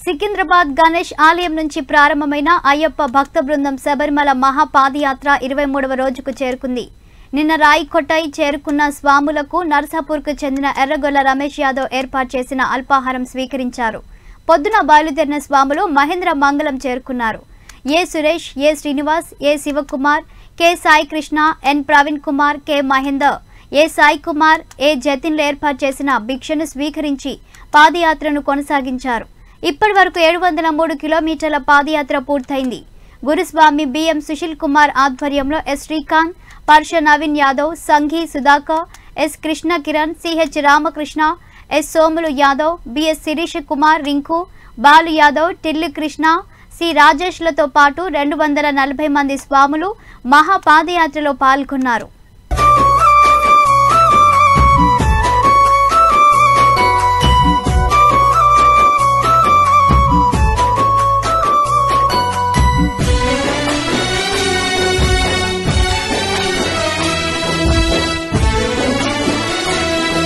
సికింద్రాబాద్ గణేష్ ఆలయం నుంచి ప్రారంభమైన అయ్యప్ప భక్త బృందం శబరిమల మహాపాదయాత్ర ఇరవై మూడవ రోజుకు చేరుకుంది నిన్న రాయికొట్టై చేరుకున్న స్వాములకు నర్సాపూర్కు చెందిన ఎర్రగొల్ల రమేష్ యాదవ్ ఏర్పాటు చేసిన అల్పాహారం స్వీకరించారు పొద్దున బయలుదేరిన స్వాములు మహేంద్ర మంగళం చేరుకున్నారు A Suresh A Srinivas A Shivakumar K Sai Krishna N Praveen Kumar K Mahender A Sai Kumar A జతిన్లు ఏర్పాటు చేసిన భిక్షను స్వీకరించి పాదయాత్రను కొనసాగించారు ఇప్పటి వరకు ఏడు వందల మూడు కిలోమీటర్ల పాదయాత్ర పూర్తయింది గురుస్వామి బిఎం సుశీల్ కుమార్ ఆధ్వర్యంలో S Srikanth Parsha Naveen Yadav Sanghi Sudhakar S Krishna Kiran C H Ramakrishna S Somulu Yadav B S Sirish Kumar Rinku Balu Yadav Tilli Krishna C రాజేష్లతో పాటు రెండు వందల నలభై మంది స్వాములు మహాపాదయాత్రలో పాల్గొన్నారు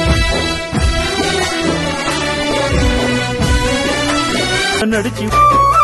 నడిచి